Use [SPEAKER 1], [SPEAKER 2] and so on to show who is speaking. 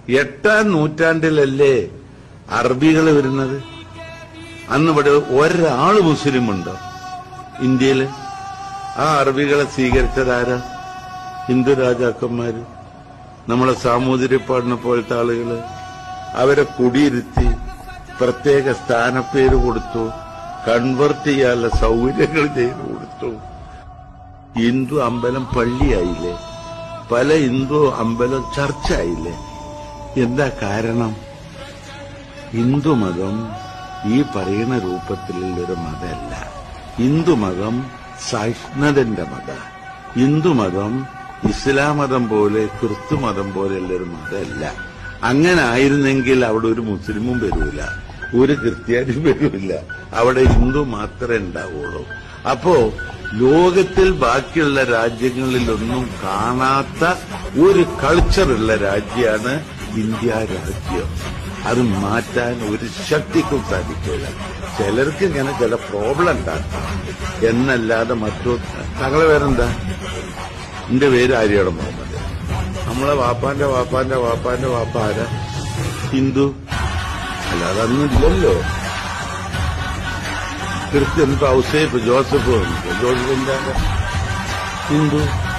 [SPEAKER 1] എട്ടാം നൂറ്റാണ്ടിലല്ലേ അറബികൾ വരുന്നത് അന്ന് ഇവിടെ ഒരാള് മുസ്ലിം ഉണ്ടോ ഇന്ത്യയില് ആ അറബികളെ സ്വീകരിച്ചതാരാ ഹിന്ദു രാജാക്കന്മാര് നമ്മളെ സാമൂതിരിപ്പാടിനെ പോലത്തെ ആളുകള് അവരെ കുടിയിരുത്തി പ്രത്യേക സ്ഥാനപ്പേര് കൊടുത്തു കൺവെർട്ട് ചെയ്യാനുള്ള സൗകര്യങ്ങൾ ചെയ്തു കൊടുത്തു ഹിന്ദു അമ്പലം പള്ളിയായില്ലേ പല ഹിന്ദു അമ്പലം ചർച്ചായില്ലേ എന്താ കാരണം ഹിന്ദുമതം ഈ പറയുന്ന രൂപത്തിലുള്ള ഒരു മതമല്ല ഹിന്ദുമതം സഹിഷ്ണുതന്റെ മത ഹിന്ദുമതം ഇസ്ലാം മതം പോലെ ക്രിസ്തുമതം പോലെയുള്ള ഒരു മതമല്ല അങ്ങനെ ആയിരുന്നെങ്കിൽ അവിടെ ഒരു മുസ്ലിമും വരൂല ഒരു ക്രിസ്ത്യാനിയും വരൂല അവിടെ ഹിന്ദു മാത്രമേ ഉണ്ടാവുള്ളൂ അപ്പോ ലോകത്തിൽ ബാക്കിയുള്ള രാജ്യങ്ങളിലൊന്നും കാണാത്ത ഒരു കൾച്ചറുള്ള രാജ്യമാണ് ഇന്ത്യ രാജ്യം അത് മാറ്റാൻ ഒരു ശക്തിക്കും സാധിക്കില്ല ചിലർക്ക് ഇങ്ങനെ ചില പ്രോബ്ലം ഉണ്ടാക്കാം എന്നല്ലാതെ മറ്റോ തങ്ങളെ പേരെന്താ എന്റെ പേര് ആര്യാട് മുഹമ്മദ് നമ്മളെ വാപ്പാന്റെ വാപ്പാന്റെ വാപ്പാന്റെ വാപ്പ ആരാ ഹിന്ദു അല്ലാതെ അന്നില്ലല്ലോ ക്രിസ്ത്യൻ ഇപ്പൊ ഔസേപ്പ് ജോസഫ് വന്നു. ജോസഫിന്റെ ആരാ? ഹിന്ദു